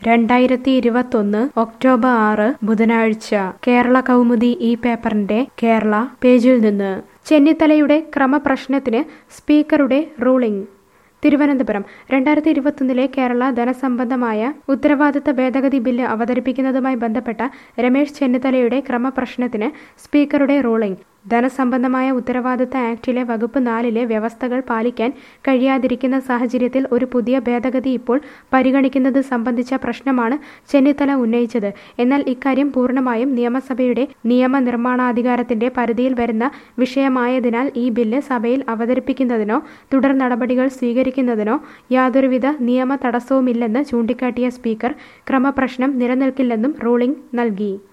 രണ്ടായിരത്തി ഇരുപത്തൊന്ന് ഒക്ടോബർ ആറ് ബുധനാഴ്ച കേരള കൗമുദി ഈ പേപ്പറിന്റെ കേരള പേജിൽ നിന്ന് ചെന്നിത്തലയുടെ ക്രമപ്രശ്നത്തിന് സ്പീക്കറുടെ റൂളിംഗ് തിരുവനന്തപുരം രണ്ടായിരത്തി ഇരുപത്തൊന്നിലെ കേരള ധനസംബന്ധമായ ഉത്തരവാദിത്ത ഭേദഗതി ബില്ല് അവതരിപ്പിക്കുന്നതുമായി ബന്ധപ്പെട്ട രമേശ് ചെന്നിത്തലയുടെ ക്രമപ്രശ്നത്തിന് സ്പീക്കറുടെ റൂളിംഗ് ധനസംബന്ധമായ ഉത്തരവാദിത്ത ആക്ടിലെ വകുപ്പ് നാലിലെ വ്യവസ്ഥകൾ പാലിക്കാൻ കഴിയാതിരിക്കുന്ന സാഹചര്യത്തിൽ ഒരു പുതിയ ഭേദഗതി ഇപ്പോൾ പരിഗണിക്കുന്നത് സംബന്ധിച്ച പ്രശ്നമാണ് ചെന്നിത്തല ഉന്നയിച്ചത് എന്നാൽ ഇക്കാര്യം പൂർണ്ണമായും നിയമസഭയുടെ നിയമനിർമ്മാണാധികാരത്തിന്റെ പരിധിയിൽ വരുന്ന വിഷയമായതിനാൽ ഈ ബില്ല് സഭയിൽ അവതരിപ്പിക്കുന്നതിനോ തുടർ നടപടികൾ സ്വീകരിക്കുന്നതിനോ യാതൊരുവിധ നിയമ തടസ്സവുമില്ലെന്ന് ചൂണ്ടിക്കാട്ടിയ സ്പീക്കർ ക്രമപ്രശ്നം നിലനിൽക്കില്ലെന്നും റൂളിംഗ് നൽകി